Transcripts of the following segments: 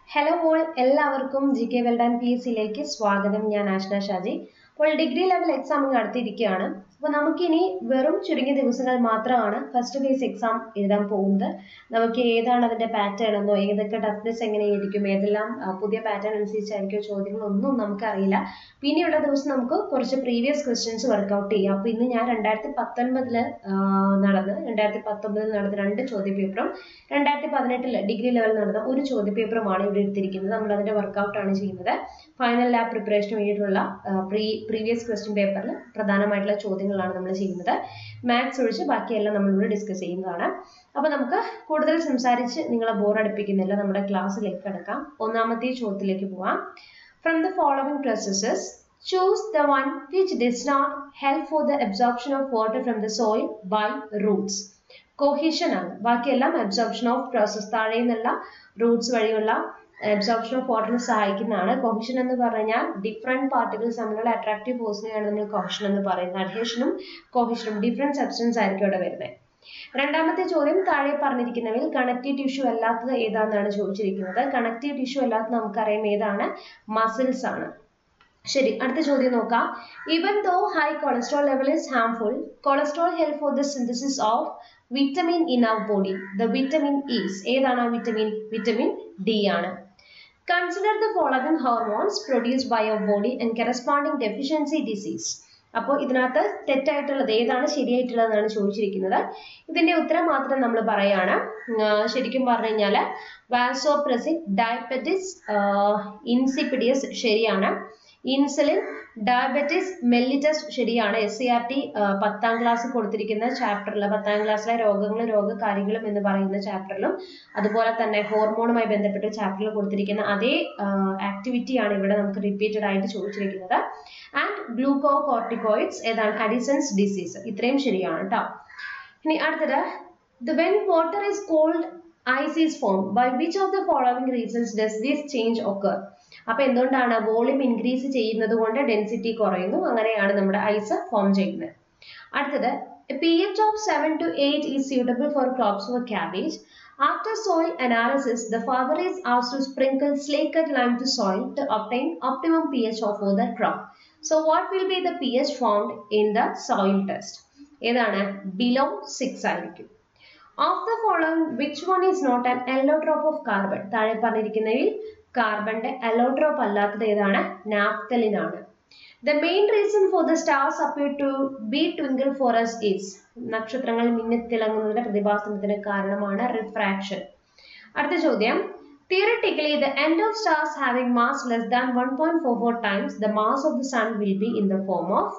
Hello all എല്ലാവർക്കും G K വെൽഡാൻ P S സിയിലേക്ക് സ്വാഗതം ഞാൻ ആഷ്ന ഷാജി അപ്പോൾ ഡിഗ്രി ലെവൽ എക്സാം ഇങ്ങ് അടുത്തിരിക്കുകയാണ് അപ്പോൾ നമുക്കിനി വെറും ചുരുങ്ങിയ ദിവസങ്ങൾ മാത്രമാണ് ഫസ്റ്റ് ഫേസ് എക്സാം എഴുതാൻ പോകുന്നത് നമുക്ക് ഏതാണ് അതിൻ്റെ പാറ്റേൺ എന്നോ ഏതൊക്കെ ടഫ്നെസ് എങ്ങനെയായിരിക്കും ഏതെല്ലാം ആ, പുതിയ പാറ്റേൺ അനുസരിച്ചായിരിക്കും ചോദ്യങ്ങളൊന്നും നമുക്കറിയില്ല പിന്നെയുള്ള ദിവസം നമുക്ക് കുറച്ച് പ്രീവിയസ് ക്വസ്റ്റ്യൻസ് വർക്കൗട്ട് ചെയ്യാം അപ്പോൾ ഇന്ന് ഞാൻ രണ്ടായിരത്തി പത്തൊൻപതിൽ നടന്ന് രണ്ടായിരത്തി പത്തൊമ്പതിൽ നടന്ന രണ്ട് ചോദ്യ പേപ്പറും രണ്ടായിരത്തി പതിനെട്ടിൽ ഡിഗ്രി ലെവൽ നടന്ന ഒരു ചോദ്യ പേപ്പറുമാണ് ഇവിടെ എടുത്തിരിക്കുന്നത് നമ്മൾ അതിന്റെ വർക്കൗട്ടാണ് ചെയ്യുന്നത് ഫൈനൽ ലാബ് പ്രിപ്പറേഷന് വേണ്ടിയിട്ടുള്ള പ്രീ പ്രീവിയസ് ക്വസ്റ്റ്യൻ പേപ്പറിൽ പ്രധാനമായിട്ടുള്ള ചോദ്യങ്ങളാണ് നമ്മൾ ചെയ്യുന്നത് മാത്സ് ഒഴിച്ച് ബാക്കിയെല്ലാം നമ്മളിവിടെ ഡിസ്കസ് ചെയ്യുന്നതാണ് അപ്പോൾ നമുക്ക് കൂടുതൽ സംസാരിച്ച് നിങ്ങളെ ബോർ അടുപ്പിക്കുന്നില്ല നമ്മുടെ ക്ലാസ്സിലേക്ക് കിടക്കാം ഒന്നാമത്തെ ചോദ്യത്തിലേക്ക് പോവാം from the following processes choose the one which does not help for the absorption of water from the soil by roots cohesion ആണ് ബാക്കിയെല്ലാം അബ്സോർപ്ഷൻ ഓഫ് പ്രോസസ് താഴെ നിന്നുള്ള റൂട്ട്സ് വഴിയുള്ള അബ്സോർപ്ഷൻ ഓഫ് വാട്ടറിന് സഹായിക്കുന്നതാണ് കൊഹിഷൻ എന്ന് പറഞ്ഞാൽ ഡിഫറെന്റ് പാർട്ടിക്കിൾസ് തമ്മിലുള്ള attractive ഫോഴ്സിനെയാണ് നമ്മൾ കൊഹിഷൻ എന്ന് പറയുന്നത് അഡ്ഹേഷനും കൊഹിഷനും ഡിഫറെന്റ് സബ്സ്റ്റൻസ് ആയിരിക്കും ഇവിടെ വരുന്നത് രണ്ടാമത്തെ ചോദ്യം താഴെ പറഞ്ഞിരിക്കുന്നവയിൽ കണക്റ്റീവ് ടിഷ്യൂ അല്ലാത്തത് ഏതാണെന്നാണ് ചോദിച്ചിരിക്കുന്നത് കണക്റ്റീവ് ടിഷ്യൂ അല്ലാത്തത് നമുക്കറിയാം ഏതാണ് മസിൽസ് ആണ് ശരി അടുത്ത ചോദ്യം നോക്കാം even though high cholesterol level is harmful cholesterol help for the synthesis of vitamin in our body the vitamin is ഏതാണ് ആ വിറ്റമിൻ വിറ്റമിൻ ഡി ആണ് consider the following hormones produce by our body and corresponding deficiency disease അപ്പോൾ ഇതിനകത്ത് തെറ്റായിട്ടുള്ളത് ഏതാണ് ശരിയായിട്ടുള്ളത് എന്നാണ് ചോദിച്ചിരിക്കുന്നത് ഇതിന്റെ ഉത്തരം മാത്രം നമ്മൾ പറയാണ് ആ, ശരിക്കും പറഞ്ഞു കഴിഞ്ഞാൽ വാസോപ്രസിൻ ഡയബറ്റിസ് ഇൻസിപ്പിഡിയസ് ശരിയാണ് ഇൻസുലിൻ ഡയബറ്റിസ് മെല്ലിറ്റസ് ശരിയാണ് എസ് സി ആർ ടി പത്താം ക്ലാസ് കൊടുത്തിരിക്കുന്ന ചാപ്റ്ററിൽ പത്താം ക്ലാസ്സിലെ രോഗങ്ങളും രോഗകാരികളും എന്ന് പറയുന്ന ചാപ്റ്ററിലും അതുപോലെ തന്നെ ഹോർമോണുമായി ബന്ധപ്പെട്ട ചാപ്റ്ററിൽ കൊടുത്തിരിക്കുന്ന അതേ ആക്ടിവിറ്റിയാണ് ഇവിടെ നമുക്ക് റിപ്പീറ്റഡ് ആയിട്ട് ചോദിച്ചിരിക്കുന്നത് ആൻഡ് ഗ്ലൂക്കോ കോർട്ടിക്കോയിഡ്സ് ഏതാണ് അഡിസൺസ് ഡിസീസ് ഇത്രയും ശരിയാണ് കേട്ടോ ഇനി അടുത്തത് the when water is cold ice is formed by which of the following reasons does this change occur അപ്പൊ എന്തുകൊണ്ടാണ് വോളിയം ഇൻക്രീസ് ചെയ്യുന്നത് കൊണ്ട് ഡെൻസിറ്റി കുറയുന്നു അങ്ങനെയാണ് നമ്മുടെ ഐസ് ഫോം ചെയ്യുന്നത് അടുത്തത് P H of seven to eight is suitable for crops for cabbage after soil analysis the farmer is has to sprinkle slaked lime to soil to obtain optimum pH of the crop. So what will be the pH found in the soil test? ഏതാണ് below six ആയിരിക്കും of the following which one is not an allotrope of carbon താഴെ പറഞ്ഞിരിക്കുന്നതിൽ കാർബണിന്റെ എല്ലോട്രോപ്പ് അല്ലാത്തത് ഏതാണ് naphthalene ആണ് the main reason for the stars appear to be twinkle for us is നക്ഷത്രങ്ങൾ മിന്നിത്തിളങ്ങുന്നതിന്റെ പ്രതിഭാസത്തിന് കാരണമാണ് റിഫ്രാക്ഷൻ അടുത്ത ചോദ്യം Theoretically, the end of stars having mass less than 1.44 times the mass of the sun will be in the form of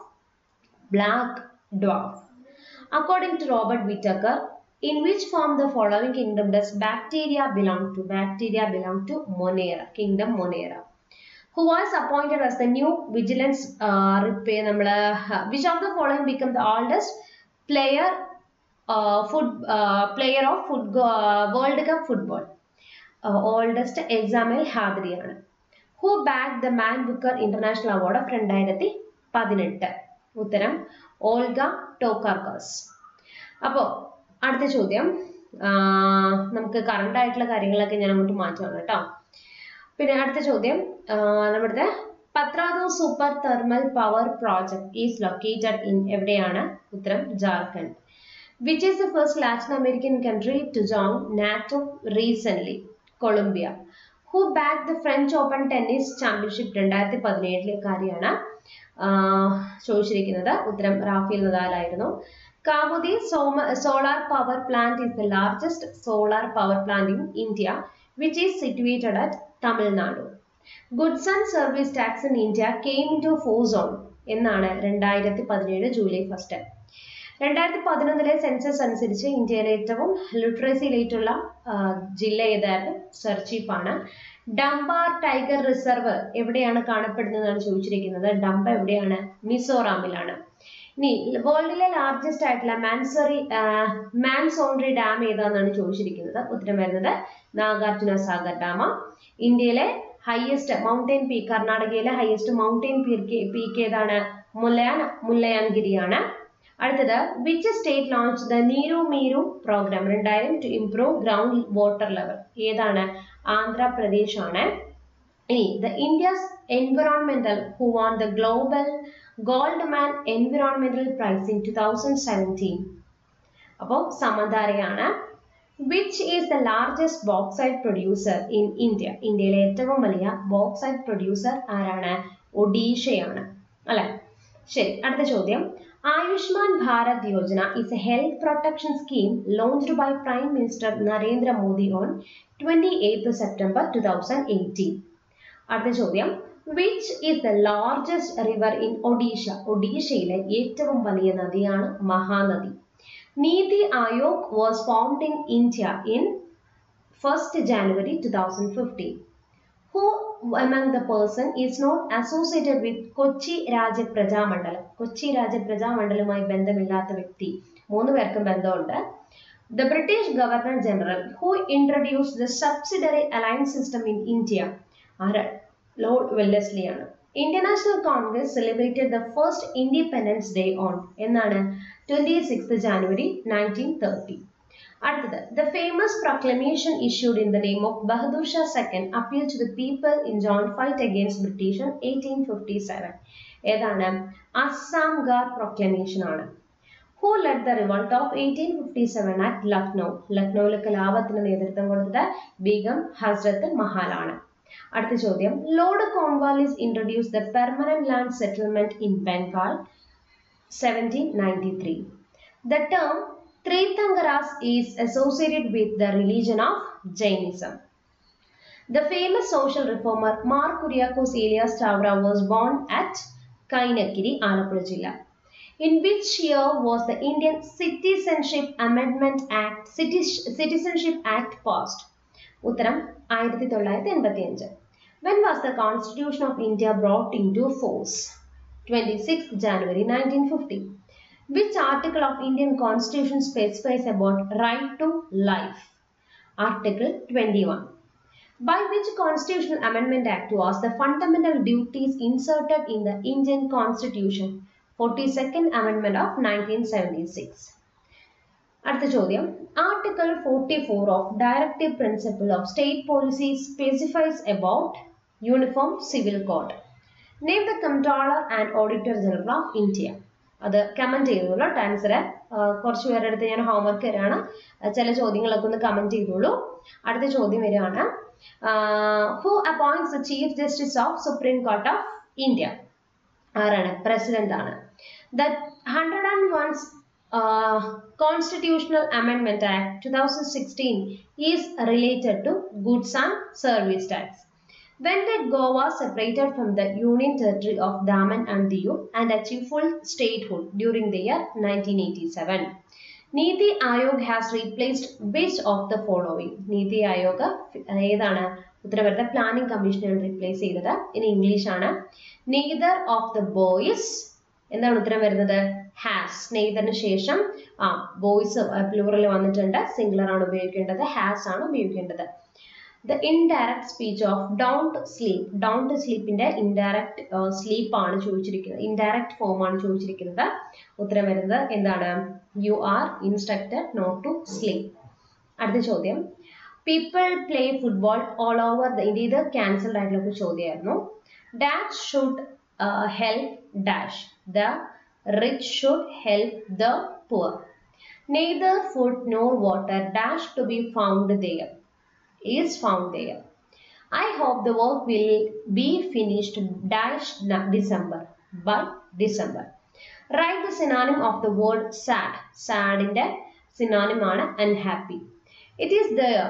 black dwarf. According to Robert Whittaker, in which form the following kingdom does bacteria belong to? Bacteria belong to Monera, kingdom Monera. Who was appointed as the new vigilance uh, repair, നമ്മള്, uh, which of the following become the oldest player uh, foot, uh, player of foot, uh, World Cup football? Oldest എക്സാമിൽ ഹാദരിയാണ് who bagged the Man Booker International award of രണ്ടായിരത്തി പതിനെട്ട് ഉത്തരം Olga ടോക്കാർക്കോസ് അപ്പോൾ അടുത്ത ചോദ്യം ആ, നമുക്ക് കറണ്ട് ആയിട്ടുള്ള കാര്യങ്ങളൊക്കെ ഞാൻ അങ്ങോട്ട് മാറ്റുകയാണ് കേട്ടോ പിന്നെ അടുത്ത ചോദ്യം ആ, നമ്മുടെ Patratu super thermal power project is located in എവിടെയാണ് ഉത്തരം Jharkhand which is the first Latin American country to join NATO recent Colombia who bagged the French Open tennis championship രണ്ടായിരത്തി പതിനേഴിലെ കാര്യമാണ് ചോദിച്ചിരിക്കുന്നത് ഉത്തരം റാഫേൽ നദാലായിരുന്നു കാമുദി സോമ solar power plant is the largest solar power plant in India which is situated at Tamil Nadu. Goods and service tax in India came into force on എന്നാണ് രണ്ടായിരത്തി പതിനേഴ് ജൂലൈ ഫസ്റ്റ് രണ്ടായിരത്തി പതിനൊന്നിലെ സെൻസസ് അനുസരിച്ച് ഇന്ത്യയിലെ ഏറ്റവും ലിറ്ററസി റേറ്റുള്ള ജില്ല ഏതായിരുന്നു സർച്ചീപ്പാണ് ഡംബാർ ടൈഗർ റിസർവ് എവിടെയാണ് കാണപ്പെടുന്നതെന്നാണ് ചോദിച്ചിരിക്കുന്നത് ഡംബ എവിടെയാണ് മിസോറാമിലാണ് ഇനി വേൾഡിലെ ലാർജസ്റ്റ് ആയിട്ടുള്ള മാൻസറി മാൻസോൺറി ഡാം ഏതാണെന്നാണ് ചോദിച്ചിരിക്കുന്നത് ഉത്തരം വരുന്നത് നാഗാർജുന സാഗർ ഡാം ഇന്ത്യയിലെ ഹയസ്റ്റ് മൗണ്ടൈൻ പീക്ക് കർണാടകയിലെ ഹയസ്റ്റ് മൗണ്ടൈൻ പീക്ക് പീക്ക് ഏതാണ് മുല്ലയാൻ മുല്ലയാൻഗിരിയാണ് അടുത്തത് which state launch the Neeru Meeru program രണ്ടായിരം to improve ground water level ഏതാണ് ആന്ധ്രാപ്രദേശ് ആണ് ഇനി the India's environmental who won the Global Goldman Environmental Prize in two thousand seventeen അപ്പോൾ സമതാരയാണ് which is the largest bauxite producer in India ഇന്ത്യയിലെ ഏറ്റവും വലിയ bauxite producer ആരാണ് ഒഡീഷയാണ് അല്ലെ ശരി അടുത്ത ചോദ്യം Ayushman Bharat Yojana is a health protection scheme launched by prime minister Narendra Modi on twenty eighth September two thousand eighteen അടുത്ത ചോദ്യം which is the largest river in Odisha ഒഡീഷയിലെ ഏറ്റവും വലിയ നദിയാണ് Mahanadi NITI Aayog was formed in India in first January two thousand fifteen who among the person is not associated with Kochi Rajapraja Mandalam Kochi രാജപ്രജാ മണ്ഡലവുമായി ബന്ധമില്ലാത്ത വ്യക്തി മൂന്ന് പേർക്കും ബന്ധമുണ്ട് The British Governor General who introduced the subsidiary alliance system in India ആര് ലോർഡ് വെല്ലസ്ലി ആണ് Indian National Congress celebrated the first independence day on എന്നാണ് twenty six January nineteen thirty അടുത്തത് the famous proclamation issued in the name of Bahadur Shah second appeal to the people in join fight against British eighteen fifty seven ഏതാണ് Azamgarh proclamation ആണ് who led the revolt of eighteen fifty seven at Lucknow ലക്നൌവിലെ കലാപത്തിന് നേതൃത്വം കൊടുത്തത് ബീഗം ഹസ്രത്ത് മഹാലാണ് അടുത്ത ചോദ്യം Lord Cornwallis introduce the permanent land settlement in Bengal seventeen ninety three the term Tirthankaras is associated with the religion of Jainism. The famous social reformer Mar Kuriakose Elias Chavra was born at Kainakiri, Alappuzha Jilla. In which year was the Indian Citizenship Amendment Act Citizenship Act passed? ഉത്തരം ആയിരത്തി തൊള്ളായിരത്തി എൺപത്തി അഞ്ച് when was the constitution of India brought in to force twenty six January nineteen fifty Which article of Indian Constitution specifies about right to life? Article 21. By which Constitutional Amendment Act was the fundamental duties inserted in the Indian Constitution? 42nd Amendment of 1976. അടുത്ത ചോദ്യം article forty four of directive principle of state policy specifies about uniform civil code name the comptroller and auditor general of India അത് comment ചെയ്തോളൂ answer കുറച്ച് പേരുടെ അടുത്ത് ഞാൻ homework തരാണ് ചില ചോദ്യങ്ങളൊക്കെ ഒന്ന് കമന്റ് ചെയ്തോളൂ അടുത്ത ചോദ്യം വരികയാണ് who appoints the chief justice of supreme court of India ആരാണ് പ്രസിഡന്റ് ആണ് the hundred and ones constitutional അമെൻമെന്റ് act two thousand sixteen is related to goods and service tax When did Goa separated from the Union Territory of Daman and Diu and achieve full statehood during the year 1987? Niti Ayog has replaced which of the following? Niti Ayog ഏതാണ് ഉത്തരം വരുന്നത് planning കമ്മീഷനാണ് replace ചെയ്തത് ഇനി English ആണ് neither of the boys എന്താണ് ഉത്തരം വരുന്നത് ഹാസ് നെയ്തറിന് ശേഷം ആ ബോയ്സ് പ്ലൂറൽ വന്നിട്ടുണ്ട് സിംഗുലർ ആണ് ഉപയോഗിക്കേണ്ടത് ഹാസ് ആണ് ഉപയോഗിക്കേണ്ടത് the indirect speech of don't sleep don't സ്ലീപ്പിന്റെ ഇൻഡയറക്ട് സ്ലീപ്പ് ആണ് ചോദിച്ചിരിക്കുന്നത് ഇൻഡയറക്ട് ഫോം ആണ് ചോദിച്ചിരിക്കുന്നത് ഉത്തരം വരുന്നത് എന്താണ് you are instructed not to sleep അടുത്ത ചോദ്യം people play football all over the India ഇത് ക്യാൻസൽഡ് ആയിട്ടുള്ള ഒരു ചോദ്യമായിരുന്നു dash should help dash the rich should help the poor neither food nor water dash to be found there is found there. I hope the work will be finished dash December by December. Write the synonym of the word sad. Sad in the synonym ആണ് unhappy. It is there.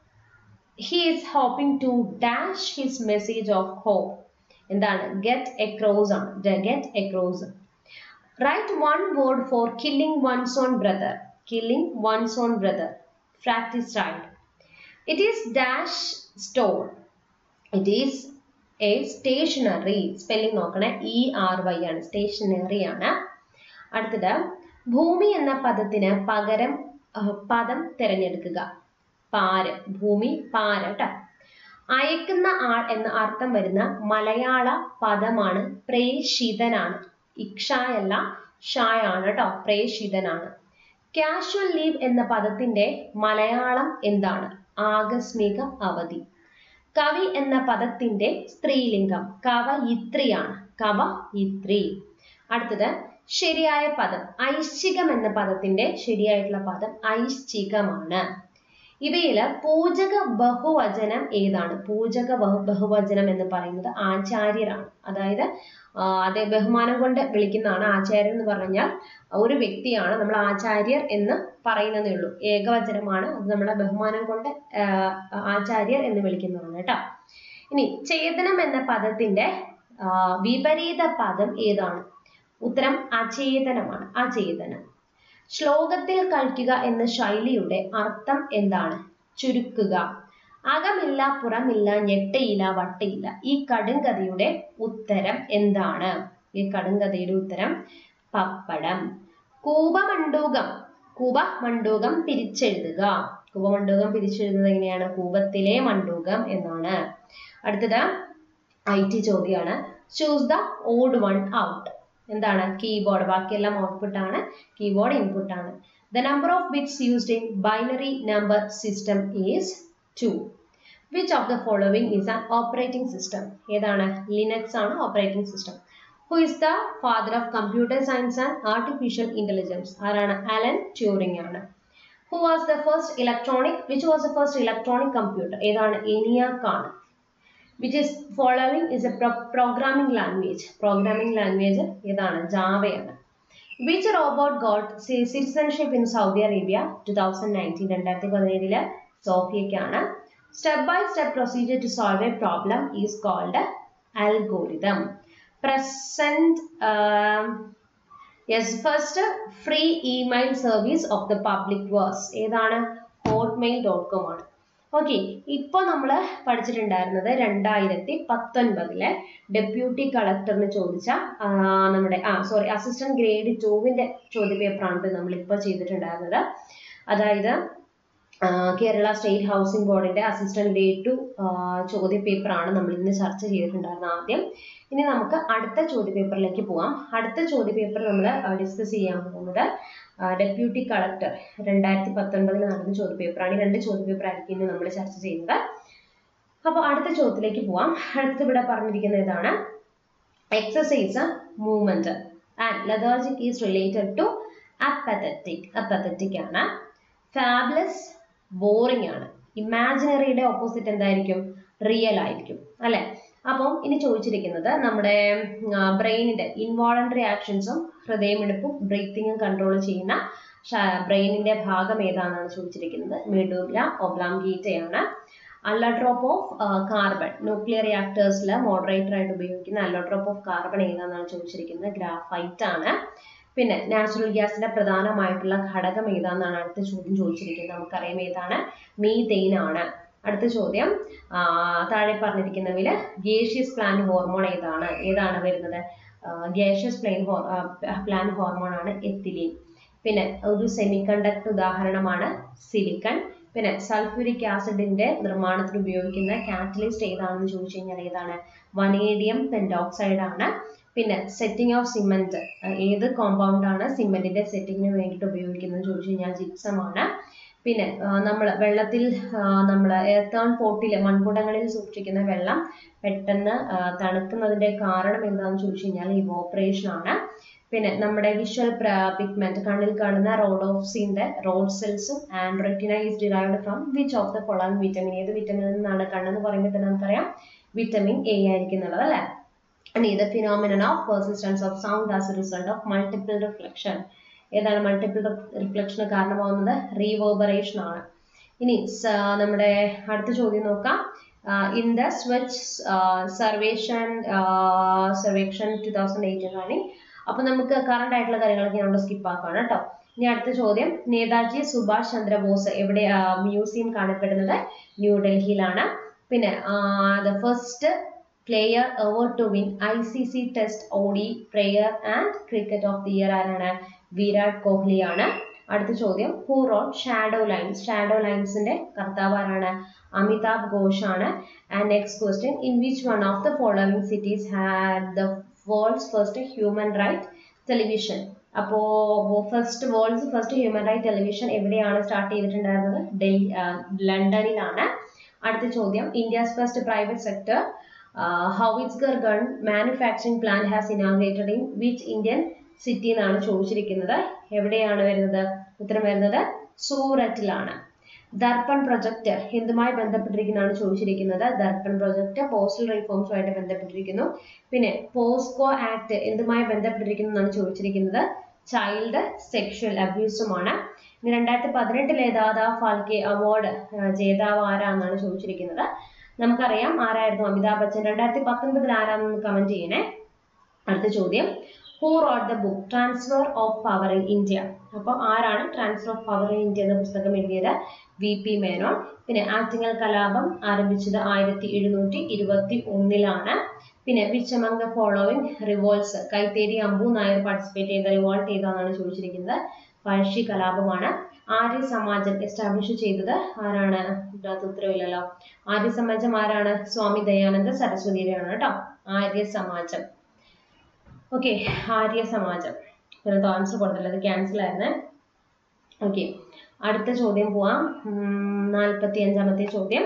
He is hoping to dash his message of hope. എന്താണ് get across ആണ് get across. Write one word for killing one's own brother. Killing one's own brother. Practice right. It is dash store. It is a stationary. Spelling നോക്കണേ E R Y ആണ് stationery ആണ് അടുത്തത് ഭൂമി എന്ന പദത്തിന് പകരം പദം തിരഞ്ഞെടുക്കുക പാര് ഭൂമി പാര കേട്ടോ അയക്കുന്ന ആൾ എന്ന അർത്ഥം വരുന്ന മലയാള പദമാണ് പ്രേഷിതനാണ് ഇക്ഷായല്ല ഷായാണ് കേട്ടോ പ്രേഷിതനാണ് കാഷ്വൽ ലീവ് എന്ന പദത്തിന്റെ മലയാളം എന്താണ് ആകസ്മിക അവധി കവി എന്ന പദത്തിന്റെ സ്ത്രീലിംഗം കവയിത്രിയാണ് കവയിത്രി അടുത്തത് ശരിയായ പദം ഐശ്ചികം എന്ന പദത്തിന്റെ ശരിയായിട്ടുള്ള പദം ഐശ്ചികമാണ് ഇവയില് പൂജക ബഹുവചനം ഏതാണ് പൂജക ബഹു ബഹുവചനം എന്ന് പറയുന്നത് ആചാര്യരാണ് അതായത് ആ, അതെ ബഹുമാനം കൊണ്ട് വിളിക്കുന്നതാണ് ആചാര്യർ എന്ന് പറഞ്ഞാൽ ഒരു വ്യക്തിയാണ് നമ്മൾ ആചാര്യർ എന്ന് പറയുന്നതേ ഉള്ളൂ ഏകവചനമാണ് അത് നമ്മളെ ബഹുമാനം കൊണ്ട് ആ, ആചാര്യർ എന്ന് വിളിക്കുന്നതാണ് കേട്ടോ ഇനി ചേതനം എന്ന പദത്തിന്റെ ആ, വിപരീത പദം ഏതാണ് ഉത്തരം അചേതനമാണ് അചേതനം ശ്ലോകത്തിൽ കളിക്കുക എന്ന ശൈലിയുടെ അർത്ഥം എന്താണ് ചുരുക്കുക അകമില്ല പുറമില്ല ഞെട്ടയില്ല വട്ടയില്ല ഈ കടുങ്കഥയുടെ ഉത്തരം എന്താണ് ഈ കടുങ്കഥയുടെ ഉത്തരം പപ്പടം കൂപമണ്ടൂകം കൂപമണ്ടൂകം പിരിച്ചെഴുതുക കൂപമണ്ടൂകം പിരിച്ചെഴുതുന്നത് എങ്ങനെയാണ് കൂപത്തിലെ മണ്ടൂകം എന്നാണ് അടുത്തത് ഐ ടി ചോദ്യമാണ് choose the odd one out എന്താണ് കീബോർഡ് ബാക്കിയെല്ലാം ഔട്ട്പുട്ട് ആണ് കീബോർഡ് ഇൻപുട്ട് ആണ് the number of bits used in binary number system is two which of the following is an operating system ഏതാണ് ലിനക്സ് ആണ് operating system who is the father of computer science and artificial intelligence ആരാണ് Alan Turing ആണ് who was the first electronic which was the first electronic computer ഏതാണ് ENIAC ആണ് which is following is a pro- programming language programming language ഏതാണ് ജാവയാണ് which robot got ci- citizenship in Saudi Arabia 2019 രണ്ടായിരത്തി പതിനേഴില് സോഫിയക്കാണ് step by step procedure to solve a problem is called algorithm present yes first free email service of the public verse ഏതാണ് Hotmail dot com ആണ് okay ഇപ്പൊ നമ്മൾ പഠിച്ചിട്ടുണ്ടായിരുന്നത് രണ്ടായിരത്തി പത്തൊൻപതിലെ deputy കളക്ടറിന് ചോദിച്ച ആ, നമ്മുടെ ആ സോറി അസിസ്റ്റന്റ് ഗ്രേഡ് ടുവിന്റെ ചോദ്യപേപ്പറാണ് നമ്മൾ ഇപ്പോൾ ചെയ്തിട്ടുണ്ടായിരുന്നത് അതായത് ആ, കേരള സ്റ്റേറ്റ് ഹൗസിംഗ് ബോർഡിന്റെ അസിസ്റ്റന്റ് ഗ്രേഡ് ടു ചോദ്യപേപ്പറാണ് നമ്മൾ ഇന്ന് ചർച്ച ചെയ്തിട്ടുണ്ടായിരുന്നത് ആദ്യം ഇനി നമുക്ക് അടുത്ത ചോദ്യപേപ്പറിലേക്ക് പോവാം അടുത്ത ചോദ്യപേപ്പർ നമ്മൾ ഡിസ്കസ് ചെയ്യാൻ പോകുന്നത് ഡെപ്യൂട്ടി കളക്ടർ രണ്ടായിരത്തി പത്തൊൻപതിൽ നടന്ന ചോദ്യപേപ്പറാണ് ഈ രണ്ട് ചോദ്യപേപ്പർ ആയിരിക്കും ഇന്ന് നമ്മൾ ചർച്ച ചെയ്യുന്നത് അപ്പോൾ അടുത്ത ചോദ്യത്തിലേക്ക് പോവാം അടുത്ത് ഇവിടെ പറഞ്ഞിരിക്കുന്നത് ഇതാണ് exercise movement and lethargic is related to apathetic apathetic ആണ് ഫാബ്ലസ് ബോറിംഗ് ആണ് ഇമാജിനറിയുടെ ഓപ്പോസിറ്റ് എന്തായിരിക്കും റിയൽ ആയിരിക്കും അല്ലെ അപ്പം ഇനി ചോദിച്ചിരിക്കുന്നത് നമ്മുടെ ബ്രെയിനിന്റെ ഇൻവോളണ്ടറി ആക്ഷൻസും ഹൃദയമിടിപ്പും ബ്രീത്തിങ്ങും കൺട്രോൾ ചെയ്യുന്ന ബ്രെയിനിന്റെ ഭാഗം ഏതാണെന്നാണ് ചോദിച്ചിരിക്കുന്നത് മെഡൂല ഒബ്ലാംഗീറ്റയാണ് അല്ലഡ്രോപ്പ് ഓഫ് കാർബൺ ന്യൂക്ലിയർ റിയാക്ടേഴ്സിൽ മോഡറേറ്റർ ആയിട്ട് ഉപയോഗിക്കുന്ന അല്ലഡ്രോപ്പ് ഓഫ് കാർബൺ ഏതാണെന്നാണ് ചോദിച്ചിരിക്കുന്നത് ഗ്രാഫൈറ്റ് ആണ് പിന്നെ നാച്ചുറൽ ഗ്യാസിന്റെ പ്രധാനമായിട്ടുള്ള ഘടകം ഏതാണെന്നാണ് അടുത്ത ചോദ്യം ചോദിച്ചിരിക്കുന്നത് നമുക്കറിയാം ഏതാണ് മീതെയിൻ ആണ് അടുത്ത ചോദ്യം ആ, താഴെ പറഞ്ഞിരിക്കുന്നതിൽ ഗേഷ്യസ് പ്ലാന്റ് ഹോർമോൺ ഏതാണ് ഏതാണ് വരുന്നത് ഗേഷ്യസ് പ്ലെയിൻ ഹോർ പ്ലാന്റ് ഹോർമോൺ ആണ് എത്തിലീൻ പിന്നെ ഒരു സെമി കണ്ടക്ടർ ഉദാഹരണമാണ് സിലിക്കൺ പിന്നെ സൾഫ്യൂരിക് ആസിഡിന്റെ നിർമ്മാണത്തിന് ഉപയോഗിക്കുന്ന കാറ്റലിസ്റ്റ് ഏതാണെന്ന് ചോദിച്ചു കഴിഞ്ഞാൽ ഏതാണ് വനേഡിയം പെൻഡോക്സൈഡ് ആണ് പിന്നെ സെറ്റിംഗ് ഓഫ് സിമെന്റ് ഏത് കോമ്പൗണ്ട് ആണ് സിമെന്റിന്റെ സെറ്റിങ്ങിന് വേണ്ടിയിട്ട് ഉപയോഗിക്കുന്നത് ചോദിച്ചു കഴിഞ്ഞാൽ ജിപ്സം ആണ് പിന്നെ നമ്മൾ വെള്ളത്തിൽ നമ്മൾ എയർത്തേൺ പോട്ടിൽ മൺകുടങ്ങളിൽ സൂക്ഷിക്കുന്ന വെള്ളം പെട്ടെന്ന് ആ, തണുക്കുന്നതിന്റെ കാരണം എന്താണെന്ന് ചോദിച്ചു കഴിഞ്ഞാൽ ഇവോപ്പറേഷൻ ആണ് പിന്നെ നമ്മുടെ വിഷ്വൽ പിഗ്മെന്റ് കണ്ണിൽ കാണുന്ന റോഡോപ്സിന്റെ റോഡ് സെൽസും and retina is derived from which of the following vitamin ഏത് വിറ്റമിനിൽ നിന്നാണ് കണ്ണെന്ന് പറയുമ്പോൾ തന്നെ നമുക്കറിയാം വിറ്റമിൻ എ ആയിരിക്കും എന്നുള്ളത് അല്ലേ and the phenomenon of persistence of sound as a result of multiple reflection ഏതാണ് മൾട്ടിപ്പിൾ റിഫ്ലക്ഷന് കാരണമാവുന്നത് റീവേർബറേഷൻ ആണ് ഇനി സ- നമ്മുടെ അടുത്ത ചോദ്യം നോക്കാം in the Swachh Survekshan Survekshan two thousand eighteen ആണ് അപ്പൊ നമുക്ക് കറണ്ട് ആയിട്ടുള്ള കാര്യങ്ങളൊക്കെ നമ്മൾ സ്കിപ്പ് ആക്കുകയാണ് കേട്ടോ ഇനി അടുത്ത ചോദ്യം നേതാജി സുഭാഷ് ചന്ദ്രബോസ് എവിടെ മ്യൂസിയം കാണപ്പെടുന്നത് ന്യൂഡൽഹിയിലാണ് പിന്നെ the first player ever to win I C C test ODI player and cricket of the year ആരാണ് വിരാട് കോഹ്ലിയാണ് അടുത്ത ചോദ്യം who wrote Shadow Lines Shadow ലൈൻസിന്റെ കർത്താവ് ആരാണ് അമിതാഭ് ഘോഷ് ആണ് and next question in which one of the following cities had the world's first human right television അപ്പോ first world's first human right television എവിടെയാണ് സ്റ്റാർട്ട് ചെയ്തിട്ടുണ്ടായിരുന്നത് ഡൽഹി ആ, ലണ്ടനിലാണ് അടുത്ത ചോദ്യം India's first private sector howitzer gun manufacturing plant has inaugurated in which Indian city എന്നാണ് ചോദിച്ചിരിക്കുന്നത് എവിടെയാണ് വരുന്നത് ഉത്തരം വരുന്നത് സൂററ്റിലാണ് ദർപ്പൺ പ്രൊജക്ട് എന്തുമായി ബന്ധപ്പെട്ടിരിക്കുന്നതാണ് ചോദിച്ചിരിക്കുന്നത് ദർപ്പൺ പ്രൊജക്ട് പോസ്റ്റൽ റിഫോംസുമായിട്ട് ബന്ധപ്പെട്ടിരിക്കുന്നു പിന്നെ പോസ്കോ ആക്ട് എന്തുമായി ബന്ധപ്പെട്ടിരിക്കുന്നു എന്നാണ് ചോദിച്ചിരിക്കുന്നത് ചൈൽഡ് സെക്ഷൽ അബ്യൂസുമാണ് ഇനി രണ്ടായിരത്തി പതിനെട്ടിലെ ദാദാ ഫാൽക്കെ അവാർഡ് ജേതാവ് ആരാന്നാണ് ചോദിച്ചിരിക്കുന്നത് നമുക്കറിയാം ആരായിരുന്നു അമിതാഭ് ബച്ചൻ രണ്ടായിരത്തി പത്തൊൻപതിൽ ആരാണെന്ന് കമന്റ് ചെയ്യണേ അടുത്ത ചോദ്യം who wrote the book Transfer of Power in India അപ്പോൾ ആരാണ് Transfer of Power in India എന്ന പുസ്തകം എഴുതിയത് വി പി മേനോൻ പിന്നെ ആറ്റിങ്ങൽ കലാപം ആരംഭിച്ചത് ആയിരത്തി എഴുന്നൂറ്റി ഇരുപത്തി ഒന്നിലാണ് പിന്നെ which among the following revolts Kaitheri Ambu Nair participate ചെയ്ത റിവോൾട്ട് ചെയ്തതാണ് ചോദിച്ചിരിക്കുന്നത് പഴശ്ശി കലാപമാണ് ആര്യ സമാജം എസ്റ്റാബ്ലിഷ് ചെയ്തത് ആരാണ് ഇതിനകത്ത് ഉത്തരവില്ലല്ലോ ആര്യ സമാജം ആരാണ് സ്വാമി ദയാനന്ദ സരസ്വതിയുടെയാണ് കേട്ടോ ആര്യ സമാജം ഓക്കെ ആര്യ സമാജം ഇതിനകത്ത് ആൻസർ കൊടുത്തില്ല അത് ക്യാൻസൽ ആയിരുന്നേ ഓക്കെ അടുത്ത ചോദ്യം പോവാം നാൽപ്പത്തി അഞ്ചാമത്തെ ചോദ്യം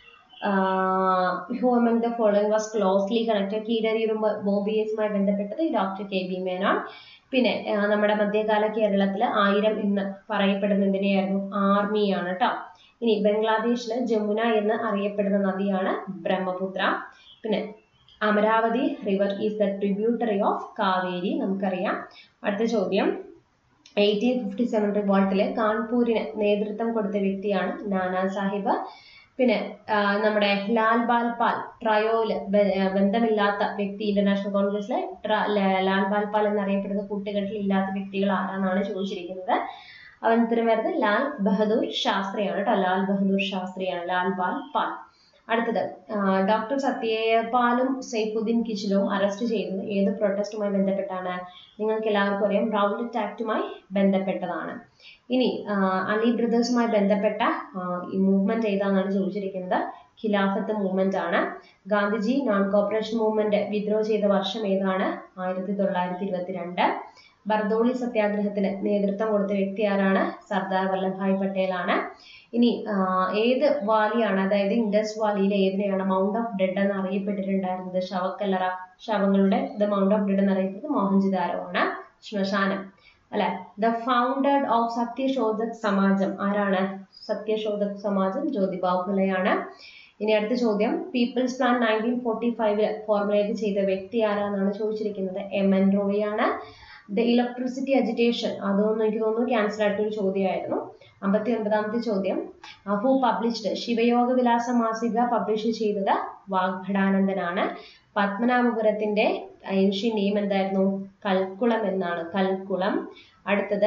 who among the following was closely connected കീഴരിയുടെ ബോബിയസുമായി ബന്ധപ്പെട്ടത് ഡോക്ടർ കെ ബി മേനോൻ പിന്നെ ആ, നമ്മുടെ മധ്യകാല കേരളത്തിൽ ആയിരം എന്ന് പറയപ്പെടുന്ന എന്തിനെയായിരുന്നു ആർമിയാണ് കേട്ടോ ഇനി ബംഗ്ലാദേശിലെ ജമുന എന്ന് അറിയപ്പെടുന്ന നദിയാണ് ബ്രഹ്മപുത്ര പിന്നെ Amaravati river is the tributary of Kaveri നമുക്കറിയാം അടുത്ത ചോദ്യം എയ്റ്റീൻ ഫിഫ്റ്റി സെവൻ റിവോൾട്ടിലെ കാൺപൂരിന് നേതൃത്വം കൊടുത്ത വ്യക്തിയാണ് നാനാ സാഹിബ് പിന്നെ ആ, നമ്മുടെ ലാൽ ബാൽ പാൽ ട്രയോല് ബ- ആ, ബന്ധമില്ലാത്ത വ്യക്തി ഇന്റർനാഷണൽ കോൺഗ്രസിലെ ട്ര- ല- ലാൽ ബാൽ പാൽ എന്നറിയപ്പെടുന്ന കൂട്ടുകെട്ടിൽ ഇല്ലാത്ത വ്യക്തികൾ ആരാന്നാണ് ചോദിച്ചിരിക്കുന്നത് അവൻ ഉത്തരം വരുന്നത് ലാൽ ബഹദൂർ ശാസ്ത്രിയാണ് കേട്ടോ ലാൽ ബഹദൂർ ശാസ്ത്രിയാണ് ലാൽ ബാൽ പാൽ അടുത്തത് ഡോക്ടർ സത്യപാലും സൈഫുദ്ദീൻ കിച്ചിലും അറസ്റ്റ് ചെയ്തത് ഏത് പ്രൊട്ടസ്റ്റുമായി ബന്ധപ്പെട്ടാണ് നിങ്ങൾക്ക് എല്ലാവർക്കും അറിയാം റൗലറ്റ് ആക്ടുമായി ബന്ധപ്പെട്ടതാണ് ഇനി ആ, അലി ബ്രദേഴ്സുമായി ബന്ധപ്പെട്ട ആ, ഈ മൂവ്മെന്റ് ഏതാണെന്നാണ് ചോദിച്ചിരിക്കുന്നത് ഖിലാഫത്ത് മൂവ്മെന്റ് ആണ് Gandhiji non cooperation movement withdraw ചെയ്ത വർഷം ഏതാണ് ആയിരത്തി തൊള്ളായിരത്തി ഇരുപത്തിരണ്ട് ബർദോളി സത്യാഗ്രഹത്തിന് നേതൃത്വം കൊടുത്ത വ്യക്തി ആരാണ് സർദാർ വല്ലഭായ് പട്ടേൽ ആണ് ഇനി ആ, ഏത് വാലിയാണ് അതായത് ഇൻഡസ് വാലിയിലെ ഏതിനെയാണ് മൗണ്ട് ഓഫ് ഡെഡ് എന്ന് അറിയപ്പെട്ടിട്ടുണ്ടായിരുന്നത് ശവക്കല്ലറ ശവങ്ങളുടെ ദ മൗണ്ട് ഓഫ് ഡെഡ് എന്ന് അറിയപ്പെടുന്നത് മോഹൻജിദാരോ ആണ് ശ്മശാനം അല്ലെ the founded of Satyashodhak Samaj ആരാണ് സത്യശോധക് സമാജം ജ്യോതിബാ ഫുലെയാണ് ഇനി അടുത്ത ചോദ്യം പീപ്പിൾസ് പ്ലാൻ നയൻറ്റീൻ ഫോർട്ടി ഫൈവില് ഫോർമുലേറ്റ് ചെയ്ത വ്യക്തി ആരാന്നാണ് ചോദിച്ചിരിക്കുന്നത് എം എൻ റോയി ആണ് ദ ഇലക്ട്രിസിറ്റി അജിറ്റേഷൻ അതൊന്നും എനിക്ക് തോന്നുന്നു ക്യാൻസൽ ആയിട്ടൊരു ചോദ്യമായിരുന്നു അമ്പത്തി ഒൻപതാമത്തെ ചോദ്യം ഹു പബ്ലിഷ്ഡ് ശിവയോഗ വിലാസ മാസിക പബ്ലിഷ് ചെയ്തത് വാഗ്ഭടാനന്ദനാണ് പത്മനാഭപുരത്തിന്റെ ഏൻഷ്യൻ നെയിം എന്തായിരുന്നു കൽക്കുളം എന്നാണ് കൽക്കുളം അടുത്തത്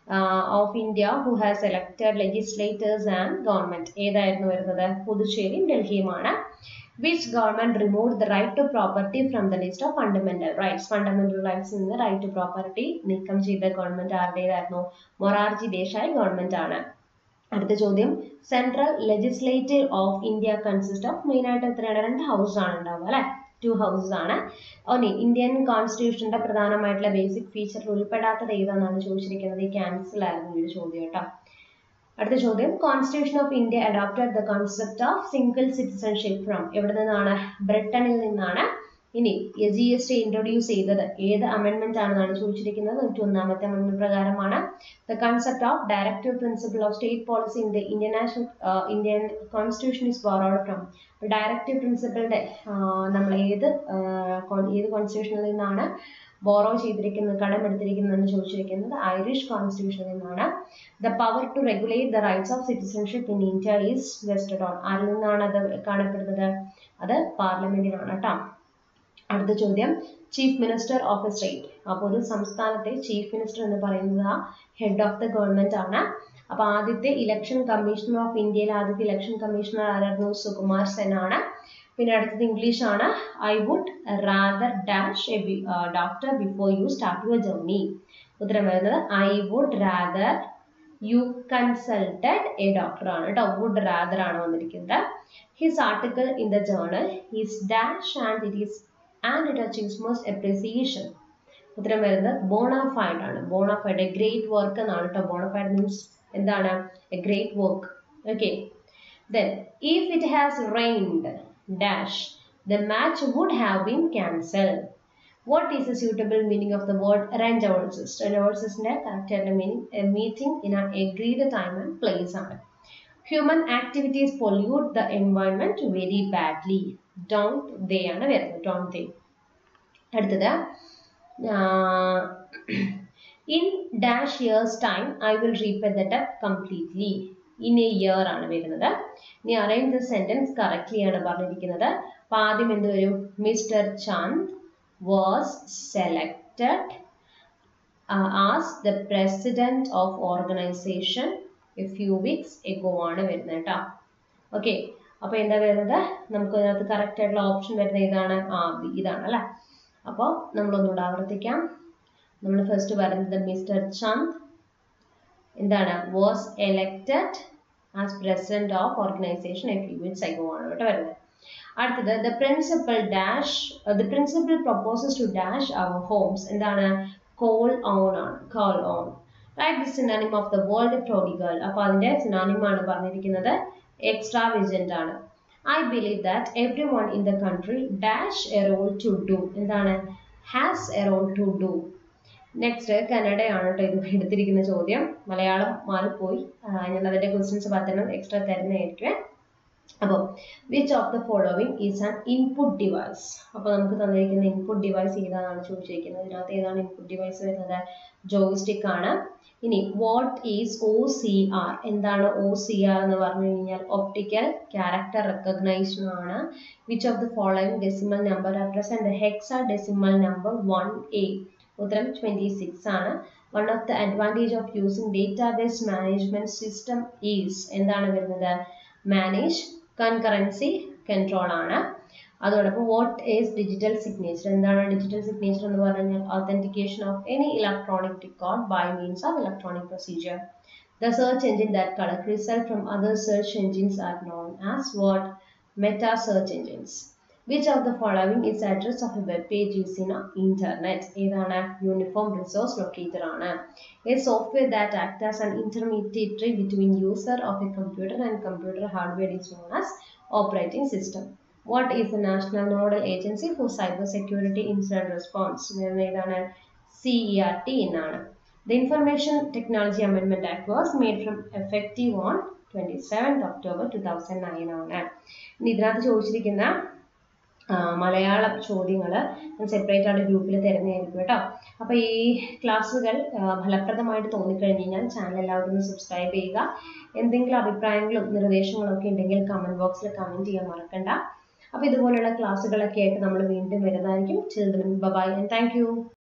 of India who has elected legislators and government ഏതായിരുന്നു വരുന്നത് പുതുച്ചേരിയും ഡൽഹിയുമാണ് which government remove the right to property from the list of fundamental rights fundamental rights നിന്ന് റൈറ്റ് ടു പ്രോപ്പർട്ടി നീക്കം ചെയ്ത ഗവൺമെന്റ് ആരുടേതായിരുന്നു മൊറാർജി ദേശായി ഗവൺമെന്റ് ആണ് അടുത്ത ചോദ്യം central legislative of India consist of main ആയിട്ട് എത്രയാണ് രണ്ട് ഹൗസ് ആണ് ഉണ്ടാവുക അല്ലെ ടു ഹൗസസ് ആണ് ഓക്കെ ഇന്ത്യൻ കോൺസ്റ്റിറ്റ്യൂഷന്റെ പ്രധാനമായിട്ടുള്ള ബേസിക് ഫീച്ചർ ഉൾപ്പെടാത്തത് ഏതാണെന്നാണ് ചോദിച്ചിരിക്കുന്നത് ഈ ക്യാൻസൽ ആയിരുന്നു ഈ ഒരു ചോദ്യം കേട്ടോ അടുത്ത ചോദ്യം constitution of India adopted the concept of single citizenship from എവിടെ നിന്നാണ് ബ്രിട്ടനിൽ നിന്നാണ് ഇനി ജി എസ് ടി ഇൻട്രൊഡ്യൂസ് ചെയ്തത് ഏത് അമെൻമെന്റ് ആണെന്നാണ് ചോദിച്ചിരിക്കുന്നത് നൂറ്റി ഒന്നാമത്തെ അമെൻമെന്റ് പ്രകാരമാണ് the concept of directive principle of state policy in the Indian national Indian constitution is borrowed from directive പ്രിൻസിപ്പിളിന്റെ നമ്മൾ ഏത് ആ, con- ഏത് കോൺസ്റ്റിറ്റ്യൂഷനിൽ നിന്നാണ് ബോറോ ചെയ്തിരിക്കുന്നത് കടമെടുത്തിരിക്കുന്നതെന്ന് ചോദിച്ചിരിക്കുന്നത് ഐറിഷ് കോൺസ്റ്റിറ്റ്യൂഷനിൽ നിന്നാണ് the power to regulate the rights of citizenship in India is vested on ആരിൽ നിന്നാണ് അത് കാണപ്പെടുന്നത് അത് പാർലമെന്റിനാണ് കേട്ടോ അടുത്ത ചോദ്യം chief minister of a state അപ്പോൾ ഒരു സംസ്ഥാനത്തെ ചീഫ് മിനിസ്റ്റർ എന്ന് പറയുന്നത് ആ ഹെഡ് ഓഫ് ദ ഗവൺമെന്റ് ആണ് അപ്പൊ ആദ്യത്തെ ഇലക്ഷൻ കമ്മീഷണർ ഓഫ് ഇന്ത്യയിലെ ആദ്യത്തെ ഇലക്ഷൻ കമ്മീഷണർ ആരായിരുന്നു സുകുമാർ സെൻ ആണ് പിന്നെ അടുത്തത് ഇംഗ്ലീഷ് ആണ് I would rather dash a doctor before you start your journey ഉത്തരം വരുന്നത് I would rather you consulted a doctor ആണ് കേട്ടോ വുഡ് റാദർ ആണ് വന്നിരിക്കുന്നത് his article in the journal is dash and it is and it achieves most appreciation ഉത്തരം വരുന്നത് ബോണാഫൈഡ് ആണ് ബോണാഫൈഡ് A great work എന്നാണ് കേട്ടോ ബോണാഫൈഡ് മീൻസ് എന്താണ് a great work okay Then, if it has rained, dash, the match would have been cancelled. What is the suitable meaning of the word rendezvous? Rendezvous ന്റെ correct ആയിട്ടുള്ള meaning a meeting in an agreed time and place ആണ്. Human activities pollute the environment very badly. Don't they ആണ് വരുന്നത്. Don't they. അടുത്തത് in dash years time I will repay the debt completely in a year ആണ് വരുന്നത് ഇനി arrange the sentence correctly ആണ് പറഞ്ഞിരിക്കുന്നത് അപ്പൊ ആദ്യം എന്ത് വരും mister Chand was selected as the president of organisation a few weeks ago ആണ് വരുന്നത് കേട്ടോ ഓക്കെ അപ്പൊ എന്താ വരുന്നത് നമുക്ക് അതിനകത്ത് കറക്റ്റ് ആയിട്ടുള്ള ഓപ്ഷൻ വരുന്നത് ഇതാണ് ആ ബി ഇതാണ് അല്ലേ അപ്പോൾ നമ്മളൊന്നുകൂടെ ആവർത്തിക്കാം നമ്മൾ ഫസ്റ്റ് പറയുന്നത് മിസ്റ്റർ ചന്ദ് എന്താണ് was elected as president of organisation a few weeks ago ആണ് കേട്ടോ വരുന്നത് അടുത്തത് the principal dash the principal proposes to dash our homes എന്താണ് കോൾ ഓൺ ആണ് call on right the synonym of the world prodigal അപ്പോൾ അതിന്റെ സിനാനിം ആണ് പറഞ്ഞിരിക്കുന്നത് എക്സ്ട്രാ വിജന്റ് ആണ് I believe that everyone in the country dash a role to do എന്താണ് has a role to do next കന്നഡയാണ് കേട്ടോ ഇത് എടുത്തിരിക്കുന്ന ചോദ്യം മലയാളം മാറിപ്പോയി ഞാൻ അതിന്റെ ക്വസ്റ്റ്യൻസ് പത്തെണ്ണം എക്സ്ട്രാ തരുന്നതായിരിക്കും അപ്പോൾ which of the following is an input device അപ്പോൾ നമുക്ക് തന്നിരിക്കുന്ന ഇൻപുട്ട് ഡിവൈസ് ഏതാണെന്ന് ചോദിച്ചിരിക്കുന്നത് ഇതിനകത്ത് ഏതാണ് ഇൻപുട്ട് ഡിവൈസ് വരുന്നത് ജോയിസ്റ്റിക് ആണ് ഇനി what is O C R എന്താണ് ഒ സി ആർ എന്ന് പറഞ്ഞു കഴിഞ്ഞാൽ ഒപ്റ്റിക്കൽ ക്യാരക്ടർ റെക്കഗ്നൈഷൻ ആണ് which of the following decimal number represent hexadecimal number one A ഉത്തരം ട്വന്റി സിക്സ് ആണ് one of the advantage of using database management system is എന്താണ് വരുന്നത് manage concurrency control ആണ് അതോടൊപ്പം വാട്ട് ഈസ് ഡിജിറ്റൽ സിഗ്നേച്ചർ എന്താണ് digital signature എന്ന് പറഞ്ഞു കഴിഞ്ഞാൽ authentication of any electronic record by means of electronic procedure. The search engine that collect result from other search engines are known as what? Meta search engines. Which of the following is the address of a web page used in internet? ഏതാണ് uniform resource locator ആണ് A software that acts as an intermediary between user of a computer and computer hardware is known as operating system. What is the National Nodal Agency for Cyber Security Incident Response? ഏതാണ് C E R T എന്നാണ് The Information Technology Amendment Act was made from effective on 27th October 2009 ആണ് ഇനി ഇതിനകത്ത് ചോദിച്ചിരിക്കുന്ന മലയാളം ചോദ്യങ്ങൾ ഞാൻ separate ആയിട്ട് ഗ്രൂപ്പിൽ തരുന്നതായിരിക്കും കേട്ടോ അപ്പോൾ ഈ ക്ലാസ്സുകൾ ഫലപ്രദമായിട്ട് തോന്നിക്കഴിഞ്ഞ് കഴിഞ്ഞാൽ ചാനൽ എല്ലാവരും ഒന്ന് സബ്സ്ക്രൈബ് ചെയ്യുക എന്തെങ്കിലും അഭിപ്രായങ്ങളും നിർദ്ദേശങ്ങളും ഒക്കെ ഉണ്ടെങ്കിൽ കമൻറ്റ് ബോക്സിൽ കമൻറ്റ് ചെയ്യാൻ മറക്കണ്ട അപ്പോൾ ഇതുപോലുള്ള ക്ലാസ്സുകളൊക്കെ ആയിട്ട് നമ്മൾ വീണ്ടും വരുന്നതായിരിക്കും ചിൽഡ്രൻ ബൈ ആൻഡ് താങ്ക്